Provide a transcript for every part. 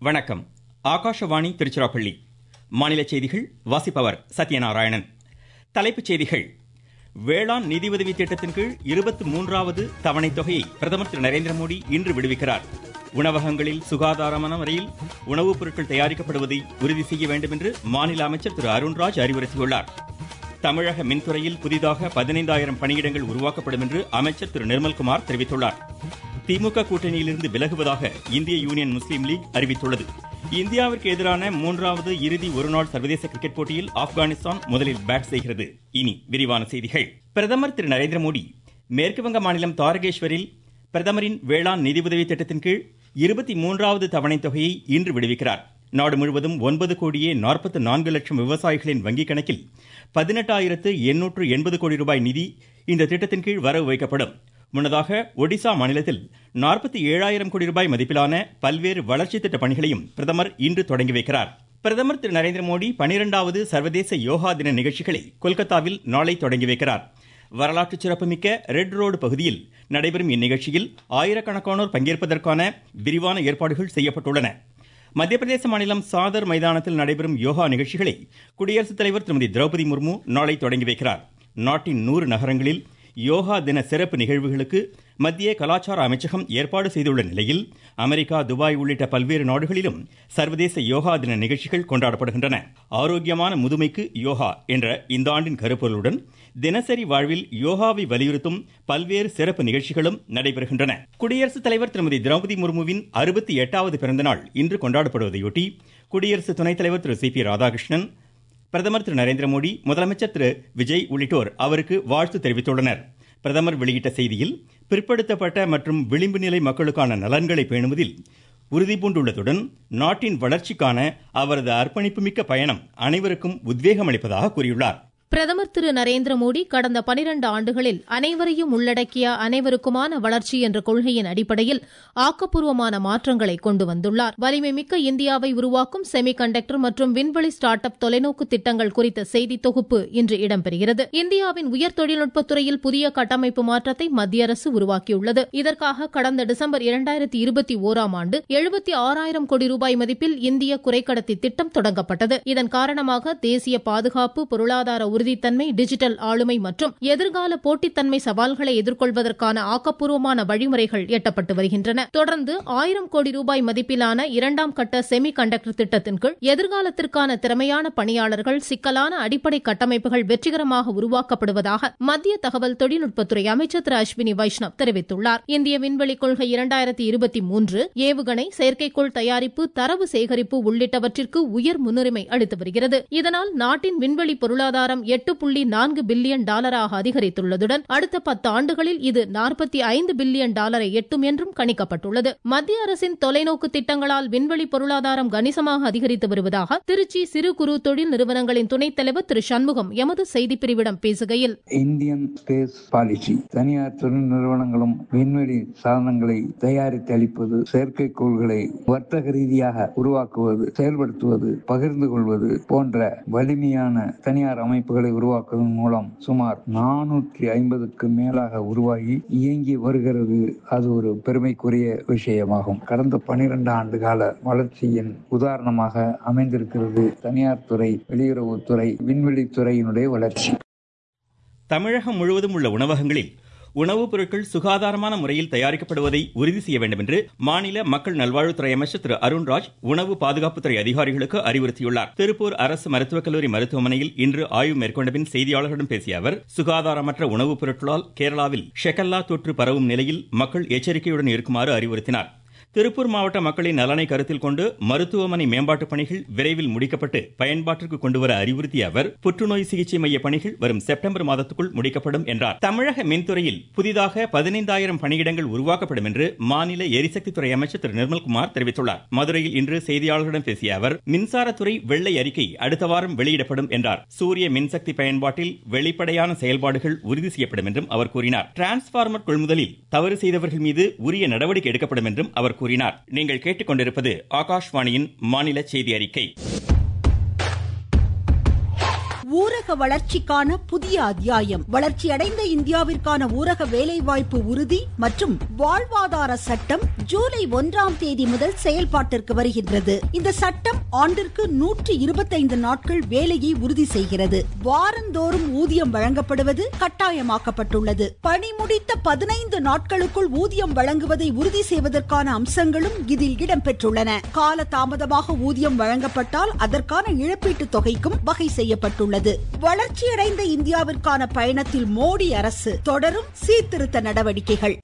வணக்கம் ஆகாஷவாணி திருச்சிராப்பள்ளி மாநில செய்திகள் வாசிப்பவர் சத்யநாராயணன் தலைப்புச் செய்திகள் வேளாண் நிதியுதவி திட்டத்தின் கீழ் இருபத்தி மூன்றாவது தவணை தொகையை பிரதமர் திரு நரேந்திர மோடி இன்று விடுவிக்கிறார் உணவகங்களில் சுகாதாரமான முறையில் உணவுப் பொருட்கள் தயாரிக்கப்படுவதை உறுதி செய்ய வேண்டும் என்று மாநில அமைச்சர் திரு அருண்ராஜ் அறிவுறுத்தியுள்ளார் தமிழக மின்துறையில் புதிதாக பதினைந்தாயிரம் பணியிடங்கள் உருவாக்கப்படும் என்று அமைச்சர் திரு நிர்மல்குமார் தெரிவித்துள்ளார் திமுக கூட்டணியிலிருந்து விலகுவதாக இந்திய யூனியன் முஸ்லீம் லீக் அறிவித்துள்ளது இந்தியாவிற்கு எதிரான மூன்றாவது இறுதி ஒருநாள் சர்வதேச கிரிக்கெட் போட்டியில் ஆப்கானிஸ்தான் முதலில் பேட் செய்கிறது இனி விரிவான செய்திகள் பிரதமர் திரு நரேந்திர மோடி மேற்குவங்க மாநிலம் தாரகேஸ்வரில் பிரதமரின் வேளாண் நிதியுதவி திட்டத்தின் கீழ் இருபத்தி மூன்றாவது தவணை தொகையை இன்று விடுவிக்கிறார் நாடு முழுவதும் ஒன்பது கோடியே நாற்பத்தி நான்கு லட்சம் விவசாயிகளின் வங்கிக் கணக்கில் பதினெட்டாயிரத்து எண்ணூற்று எண்பது கோடி ரூபாய் நிதி இந்த திட்டத்தின் கீழ் வரவு வைக்கப்படும் முன்னதாக ஒடிசா மாநிலத்தில் நாற்பத்தி ஏழாயிரம் கோடி ரூபாய் மதிப்பிலான பல்வேறு வளர்ச்சி திட்ட பணிகளையும் பிரதமர் இன்று தொடங்கி வைக்கிறார் பிரதமர் திரு நரேந்திர மோடி பனிரெண்டாவது சர்வதேச யோகா தின நிகழ்ச்சிகளை கொல்கத்தாவில் நாளை தொடங்கி வைக்கிறார் வரலாற்று சிறப்புமிக்க ரெட் ரோடு பகுதியில் நடைபெறும் இந்நிகழ்ச்சியில் ஆயிரக்கணக்கானோர் பங்கேற்பதற்கான விரிவான ஏற்பாடுகள் செய்யப்பட்டுள்ளன மத்திய பிரதேச மாநிலம் சாதர் மைதானத்தில் நடைபெறும் யோகா நிகழ்ச்சிகளை குடியரசுத் தலைவர் திருமதி திரௌபதி முர்மு நாளை தொடங்கி வைக்கிறார் நாட்டின் நூறு நகரங்களில் யோகா தின சிறப்பு நிகழ்வுகளுக்கு மத்திய கலாச்சார அமைச்சகம் ஏற்பாடு செய்துள்ள நிலையில் அமெரிக்கா துபாய் உள்ளிட்ட பல்வேறு நாடுகளிலும் சர்வதேச யோகா தின நிகழ்ச்சிகள் கொண்டாடப்படுகின்றன ஆரோக்கியமான முதுமைக்கு யோகா என்ற இந்த ஆண்டின் கருப்பொருளுடன் தினசரி வாழ்வில் யோகாவை வலியுறுத்தும் பல்வேறு சிறப்பு நிகழ்ச்சிகளும் நடைபெறுகின்றன குடியரசுத் தலைவர் திருமதி திரௌபதி முர்முவின் அறுபத்தி எட்டாவது பிறந்தநாள் இன்று கொண்டாடப்படுவதையொட்டி குடியரசு துணைத் தலைவர் திரு சி பி ராதாகிருஷ்ணன் பிரதமர் திரு நரேந்திர மோடி முதலமைச்சர் திரு விஜய் உள்ளிட்டோர் அவருக்கு வாழ்த்து தெரிவித்துள்ளனர் பிரதமர் வெளியிட்ட செய்தியில் பிற்படுத்தப்பட்ட மற்றும் விளிம்பு நிலை மக்களுக்கான நலன்களை பேணுவதில் உறுதிபூண்டுள்ளதுடன் நாட்டின் வளர்ச்சிக்கான அவரது அர்ப்பணிப்புமிக்க பயணம் அனைவருக்கும் உத்வேகம் அளிப்பதாக கூறியுள்ளார் பிரதமர் திரு நரேந்திர மோடி கடந்த பனிரண்டு ஆண்டுகளில் அனைவரையும் உள்ளடக்கிய அனைவருக்குமான வளர்ச்சி என்ற கொள்கையின் அடிப்படையில் ஆக்கப்பூர்வமான மாற்றங்களை கொண்டு வந்துள்ளார் வலிமை மிக்க இந்தியாவை உருவாக்கும் செமி கண்டக்டர் மற்றும் விண்வெளி ஸ்டார்ட் அப் தொலைநோக்கு திட்டங்கள் குறித்த செய்தி தொகுப்பு இன்று இடம்பெறுகிறது இந்தியாவின் உயர் தொழில்நுட்பத்துறையில் புதிய கட்டமைப்பு மாற்றத்தை மத்திய அரசு உருவாக்கியுள்ளது இதற்காக கடந்த டிசம்பர் இரண்டாயிரத்தி இருபத்தி ஓராம் ஆண்டு எழுபத்தி ஆறாயிரம் கோடி ரூபாய் மதிப்பில் இந்திய குறைக்கடத்தி திட்டம் தொடங்கப்பட்டது இதன் காரணமாக தேசிய பாதுகாப்பு பொருளாதார உறுதித்தன்மை டிஜிட்டல் ஆளுமை மற்றும் எதிர்கால போட்டித்தன்மை சவால்களை எதிர்கொள்வதற்கான ஆக்கப்பூர்வமான வழிமுறைகள் எட்டப்பட்டு வருகின்றன தொடர்ந்து ஆயிரம் கோடி ரூபாய் மதிப்பிலான இரண்டாம் கட்ட செமி கண்டக்டர் திட்டத்தின் கீழ் எதிர்காலத்திற்கான திறமையான பணியாளர்கள் சிக்கலான அடிப்படை கட்டமைப்புகள் வெற்றிகரமாக உருவாக்கப்படுவதாக மத்திய தகவல் தொழில்நுட்பத்துறை அமைச்சர் திரு அஸ்வினி வைஷ்ணவ் தெரிவித்துள்ளார் இந்திய விண்வெளி கொள்கை இரண்டாயிரத்தி இருபத்தி மூன்று ஏவுகணை செயற்கைக்கோள் தயாரிப்பு தரவு சேகரிப்பு உள்ளிட்டவற்றிற்கு உயர் முன்னுரிமை அளித்து வருகிறது இதனால் நாட்டின் விண்வெளி பொருளாதாரம் எட்டு புள்ளி நான்கு பில்லியன் டாலராக அதிகரித்துள்ளதுடன் அடுத்த பத்து ஆண்டுகளில் இது நாற்பத்தி ஐந்து பில்லியன் டாலரை எட்டும் என்றும் கணிக்கப்பட்டுள்ளது மத்திய அரசின் தொலைநோக்கு திட்டங்களால் விண்வெளி பொருளாதாரம் கணிசமாக அதிகரித்து வருவதாக திருச்சி சிறு குறு தொழில் நிறுவனங்களின் துணைத் தலைவர் திரு சண்முகம் எமது செய்திப்பிரிவிடம் பேசுகையில் இந்தியன் ஸ்பேஸ் பாலிசி தனியார் தொழில் நிறுவனங்களும் விண்வெளி சாதனங்களை தயாரித்து அளிப்பது செயற்கைக்கோள்களை வர்த்தக ரீதியாக உருவாக்குவது செயல்படுத்துவது பகிர்ந்து கொள்வது போன்ற வலிமையான தனியார் அமைப்புகளை உருவாக்குவதன் மூலம் சுமார் நானூற்றி ஐம்பதுக்கு மேலாக உருவாகி இயங்கி வருகிறது அது ஒரு பெருமைக்குரிய விஷயமாகும் கடந்த பனிரெண்டு ஆண்டு கால வளர்ச்சியின் உதாரணமாக அமைந்திருக்கிறது தனியார் துறை வெளியுறவுத்துறை விண்வெளித்துறையினுடைய வளர்ச்சி தமிழகம் முழுவதும் உள்ள உணவகங்களில் உணவுப் பொருட்கள் சுகாதாரமான முறையில் தயாரிக்கப்படுவதை உறுதி செய்ய வேண்டும் என்று மாநில மக்கள் நல்வாழ்வுத்துறை அமைச்சர் திரு அருண்ராஜ் உணவு பாதுகாப்புத்துறை அதிகாரிகளுக்கு அறிவுறுத்தியுள்ளார் திருப்பூர் அரசு மருத்துவக் கல்லூரி மருத்துவமனையில் இன்று ஆய்வு மேற்கொண்ட பின் செய்தியாளர்களிடம் பேசிய அவர் சுகாதாரமற்ற உணவுப் பொருட்களால் கேரளாவில் ஷெகல்லா தொற்று பரவும் நிலையில் மக்கள் எச்சரிக்கையுடன் இருக்குமாறு அறிவுறுத்தினார் திருப்பூர் மாவட்ட மக்களின் நலனை கருத்தில் கொண்டு மருத்துவமனை மேம்பாட்டு பணிகள் விரைவில் முடிக்கப்பட்டு பயன்பாட்டிற்கு கொண்டுவர அறிவுறுத்திய அவர் புற்றுநோய் சிகிச்சை மைய பணிகள் வரும் செப்டம்பர் மாதத்துக்குள் முடிக்கப்படும் என்றார் தமிழக மின்துறையில் புதிதாக பதினைந்தாயிரம் பணியிடங்கள் உருவாக்கப்படும் என்று மாநில எரிசக்தித்துறை அமைச்சர் திரு நிர்மல்குமார் தெரிவித்துள்ளார் மதுரையில் இன்று செய்தியாளர்களிடம் பேசிய அவர் மின்சாரத்துறை வெள்ளை அறிக்கை அடுத்த வாரம் வெளியிடப்படும் என்றார் சூரிய மின்சக்தி பயன்பாட்டில் வெளிப்படையான செயல்பாடுகள் உறுதி செய்யப்படும் என்றும் அவர் கூறினார் டிரான்ஸ்பார்மர் கொள்முதலில் தவறு செய்தவர்கள் மீது உரிய நடவடிக்கை எடுக்கப்படும் என்றும் அவர் கூறினார் நீங்கள் கேட்டுக்கொண்டிருப்பது ஆகாஷ்வாணியின் மாநில செய்தி அறிக்கை ஊரக வளர்ச்சிக்கான புதிய அத்தியாயம் வளர்ச்சியடைந்த இந்தியாவிற்கான ஊரக வேலைவாய்ப்பு உறுதி மற்றும் வாழ்வாதார சட்டம் ஜூலை ஒன்றாம் தேதி முதல் செயல்பாட்டிற்கு வருகின்றது இந்த சட்டம் ஆண்டிற்கு நூற்றி இருபத்தைந்து நாட்கள் வேலையை உறுதி செய்கிறது வாரந்தோறும் ஊதியம் வழங்கப்படுவது கட்டாயமாக்கப்பட்டுள்ளது பணி முடித்த பதினைந்து நாட்களுக்குள் ஊதியம் வழங்குவதை உறுதி செய்வதற்கான அம்சங்களும் இதில் இடம்பெற்றுள்ளன கால தாமதமாக ஊதியம் வழங்கப்பட்டால் அதற்கான இழப்பீட்டுத் தொகைக்கும் வகை செய்யப்பட்டுள்ளது வளர்ச்சியடைந்த இந்தியாவிற்கான பயணத்தில் மோடி அரசு தொடரும் சீர்திருத்த நடவடிக்கைகள்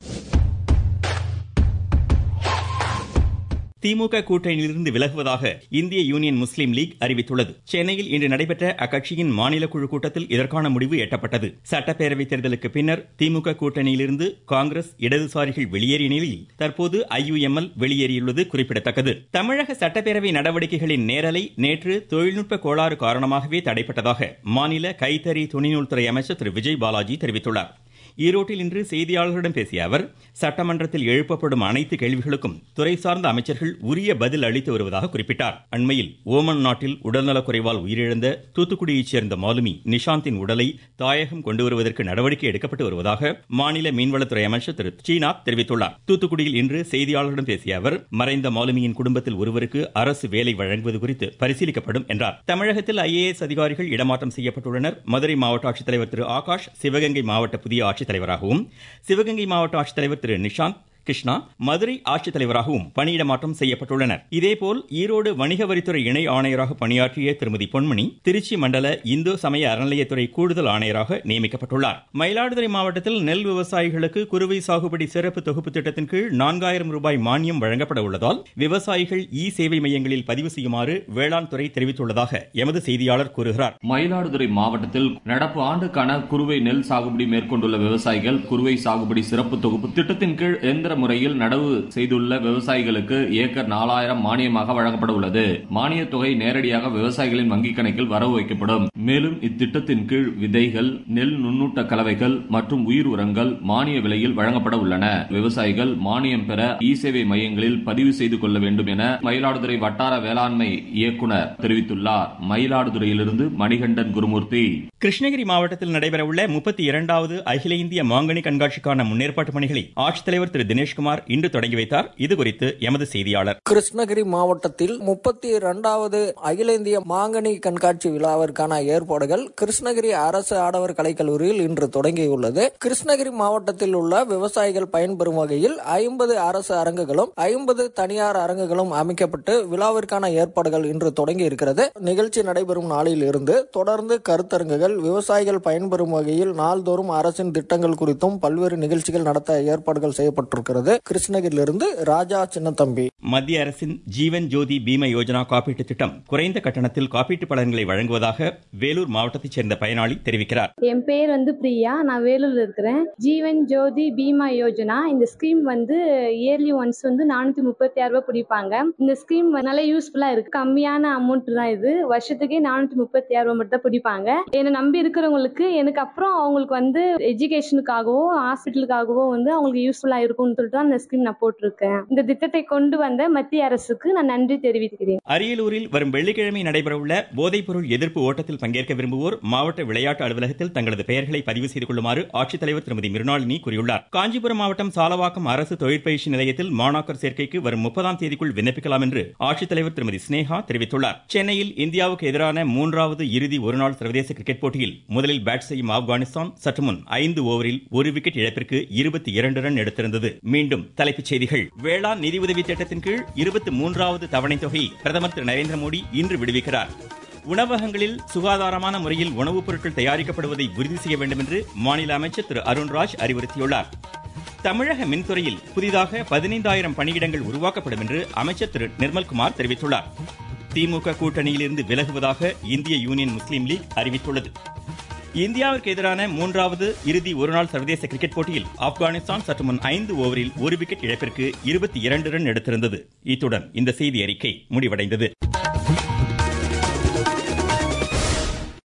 திமுக கூட்டணியிலிருந்து விலகுவதாக இந்திய யூனியன் முஸ்லீம் லீக் அறிவித்துள்ளது சென்னையில் இன்று நடைபெற்ற அக்கட்சியின் மாநில குழு கூட்டத்தில் இதற்கான முடிவு எட்டப்பட்டது சட்டப்பேரவைத் தேர்தலுக்கு பின்னர் திமுக கூட்டணியிலிருந்து காங்கிரஸ் இடதுசாரிகள் வெளியேறிய நிலையில் தற்போது ஐயுஎம்எல் வெளியேறியுள்ளது குறிப்பிடத்தக்கது தமிழக சட்டப்பேரவை நடவடிக்கைகளின் நேரலை நேற்று தொழில்நுட்ப கோளாறு காரணமாகவே தடைப்பட்டதாக மாநில கைத்தறி துணிநூல்துறை அமைச்சர் திரு விஜய் பாலாஜி தெரிவித்துள்ளார் ஈரோட்டில் இன்று செய்தியாளர்களிடம் பேசிய அவர் சட்டமன்றத்தில் எழுப்பப்படும் அனைத்து கேள்விகளுக்கும் துறை சார்ந்த அமைச்சர்கள் உரிய பதில் அளித்து வருவதாக குறிப்பிட்டார் அண்மையில் ஓமன் நாட்டில் உடல்நலக்குறைவால் உயிரிழந்த தூத்துக்குடியைச் சேர்ந்த மாலுமி நிஷாந்தின் உடலை தாயகம் கொண்டு வருவதற்கு நடவடிக்கை எடுக்கப்பட்டு வருவதாக மாநில மீன்வளத்துறை அமைச்சர் திரு ஸ்ரீநாத் தெரிவித்துள்ளார் தூத்துக்குடியில் இன்று செய்தியாளர்களிடம் பேசிய அவர் மறைந்த மாலுமியின் குடும்பத்தில் ஒருவருக்கு அரசு வேலை வழங்குவது குறித்து பரிசீலிக்கப்படும் என்றார் தமிழகத்தில் ஐஏஎஸ் அதிகாரிகள் இடமாற்றம் செய்யப்பட்டுள்ளனர் மதுரை மாவட்ட ஆட்சித்தலைவர் திரு ஆகாஷ் சிவகங்கை மாவட்ட புதிய ஆட்சித்தலைவராகவும் சிவகங்கை மாவட்ட ஆட்சித்தலைவர் திரு நிஷாந்த் கிருஷ்ணா மதுரை ஆட்சித்தலைவராகவும் பணியிட மாற்றம் செய்யப்பட்டுள்ளனர் இதேபோல் ஈரோடு வணிக வரித்துறை இணை ஆணையராக பணியாற்றிய திருமதி பொன்மணி திருச்சி மண்டல இந்து சமய அறநிலையத்துறை கூடுதல் ஆணையராக நியமிக்கப்பட்டுள்ளார் மயிலாடுதுறை மாவட்டத்தில் நெல் விவசாயிகளுக்கு குறுவை சாகுபடி சிறப்பு தொகுப்பு திட்டத்தின் கீழ் நான்காயிரம் ரூபாய் மானியம் வழங்கப்பட உள்ளதால் விவசாயிகள் இ சேவை மையங்களில் பதிவு செய்யுமாறு வேளாண் துறை தெரிவித்துள்ளதாக எமது செய்தியாளர் கூறுகிறார் மயிலாடுதுறை மாவட்டத்தில் நடப்பு ஆண்டுக்கான குறுவை நெல் சாகுபடி மேற்கொண்டுள்ள விவசாயிகள் குறுவை சாகுபடி சிறப்பு தொகுப்பு திட்டத்தின் கீழ் எந்திர முறையில் நடவு செய்துள்ள விவசாயிகளுக்கு ஏக்கர் நாலாயிரம் மானியமாக வழங்கப்பட உள்ளது மானிய தொகை நேரடியாக விவசாயிகளின் வங்கிக் கணக்கில் வரவு வைக்கப்படும் மேலும் இத்திட்டத்தின் கீழ் விதைகள் நெல் நுண்ணூட்ட கலவைகள் மற்றும் உயிர் உரங்கள் மானிய விலையில் வழங்கப்பட உள்ளன விவசாயிகள் மானியம் பெற இ சேவை மையங்களில் பதிவு செய்து கொள்ள வேண்டும் என மயிலாடுதுறை வட்டார வேளாண்மை இயக்குனர் தெரிவித்துள்ளார் மயிலாடுதுறையிலிருந்து மணிகண்டன் குருமூர்த்தி கிருஷ்ணகிரி மாவட்டத்தில் நடைபெறவுள்ள முப்பத்தி இரண்டாவது அகில இந்திய மாங்கனி கண்காட்சிக்கான முன்னேற்பாட்டு பணிகளை ஆட்சித்தலைவர் திரு தினேஷ்குமார் இன்று தொடங்கி வைத்தார் இதுகுறித்து எமது செய்தியாளர் கிருஷ்ணகிரி மாவட்டத்தில் முப்பத்தி இரண்டாவது அகில இந்திய மாங்கனி கண்காட்சி விழாவிற்கான ஏற்பாடுகள் கிருஷ்ணகிரி அரசு ஆடவர் கலைக்கல்லூரியில் இன்று தொடங்கியுள்ளது கிருஷ்ணகிரி மாவட்டத்தில் உள்ள விவசாயிகள் பயன்பெறும் வகையில் ஐம்பது அரசு அரங்குகளும் ஐம்பது தனியார் அரங்குகளும் அமைக்கப்பட்டு விழாவிற்கான ஏற்பாடுகள் இன்று தொடங்கி இருக்கிறது நிகழ்ச்சி நடைபெறும் நாளில் இருந்து தொடர்ந்து கருத்தரங்குகள் விவசாயிகள் பயன்பெறும் வகையில் நாள்தோறும் அரசின் திட்டங்கள் குறித்தும் பல்வேறு நிகழ்ச்சிகள் நடத்த ஏற்பாடுகள் செய்யப்பட்டிருக்கிறது கிருஷ்ணகிரியிலிருந்து ராஜா சின்னத்தம்பி மத்திய அரசின் ஜீவன் ஜோதி பீம யோஜனா காப்பீட்டு திட்டம் குறைந்த கட்டணத்தில் காப்பீட்டு பலன்களை வழங்குவதாக வேலூர் மாவட்டத்தைச் சேர்ந்த பயனாளி தெரிவிக்கிறார் என் பேர் வந்து பிரியா நான் வேலூர்ல இருக்கிறேன் ஜீவன் ஜோதி பீமா யோஜனா இந்த ஸ்கீம் வந்து இயர்லி ஒன்ஸ் வந்து நானூத்தி முப்பத்தி ஆறு ரூபாய் பிடிப்பாங்க இந்த ஸ்கீம் நல்லா யூஸ்ஃபுல்லா இருக்கு கம்மியான அமௌண்ட் தான் இது வருஷத்துக்கே நானூத்தி முப்பத்தி ஆறு ரூபாய் மட்டும் தான் பிடிப்பாங்க என்னை நம்பி இருக்கிறவங்களுக்கு எனக்கு அப்புறம் அவங்களுக்கு வந்து எஜுகேஷனுக்காகவோ ஹாஸ்பிட்டலுக்காகவோ வந்து அவங்களுக்கு யூஸ்ஃபுல்லா இருக்கும்னு சொல்லிட்டு தான் இந்த ஸ்கீம் நான் போட்டிருக்கேன் இந்த திட்டத்தை கொண்டு வந்த மத்திய அரசுக்கு நான் நன்றி தெரிவிக்கிறேன் அரியலூரில் வரும் வெள்ளிக்கிழமை நடைபெறவுள்ள போதைப்பொருள் எதிர்ப்பு ஓட்டத்தில் பங்கேற்க விரும்புவோர் மாவட்ட விளையாட்டு அலுவலகத்தில் தங்களது பெயர்களை பதிவு செய்து கொள்ளுமாறு ஆட்சித்தலைவர் திருமதி மிருணாளினி கூறியுள்ளார் காஞ்சிபுரம் மாவட்டம் சாலவாக்கம் அரசு தொழிற்பயிற்சி நிலையத்தில் மாணாக்கர் சேர்க்கைக்கு வரும் முப்பதாம் தேதிக்குள் விண்ணப்பிக்கலாம் என்று ஆட்சித்தலைவர் திருமதி ஸ்னேகா தெரிவித்துள்ளார் சென்னையில் இந்தியாவுக்கு எதிரான மூன்றாவது இறுதி ஒருநாள் சர்வதேச கிரிக்கெட் போட்டியில் முதலில் பேட் செய்யும் ஆப்கானிஸ்தான் சற்று முன் ஐந்து ஓவரில் ஒரு விக்கெட் இழப்பிற்கு இருபத்தி இரண்டு ரன் எடுத்திருந்தது மீண்டும் தலைப்புச் செய்திகள் வேளாண் நிதியுதவி திட்டத்தின் கீழ் இருபத்தி மூன்றாவது தவணை தொகையை பிரதமர் திரு நரேந்திர மோடி இன்று விடுவிக்கிறார் உணவகங்களில் சுகாதாரமான முறையில் உணவுப் பொருட்கள் தயாரிக்கப்படுவதை உறுதி செய்ய வேண்டும் என்று மாநில அமைச்சர் திரு அருண்ராஜ் அறிவுறுத்தியுள்ளார் தமிழக மின்துறையில் புதிதாக பதினைந்தாயிரம் பணியிடங்கள் உருவாக்கப்படும் என்று அமைச்சர் திரு நிர்மல்குமார் தெரிவித்துள்ளார் திமுக கூட்டணியிலிருந்து விலகுவதாக இந்திய யூனியன் முஸ்லீம் லீக் அறிவித்துள்ளது இந்தியாவிற்கு எதிரான மூன்றாவது இறுதி ஒருநாள் சர்வதேச கிரிக்கெட் போட்டியில் ஆப்கானிஸ்தான் சற்று முன் ஐந்து ஓவரில் ஒரு விக்கெட் இழப்பிற்கு இருபத்தி இரண்டு ரன் எடுத்திருந்தது இத்துடன் இந்த செய்தி அறிக்கை முடிவடைந்தது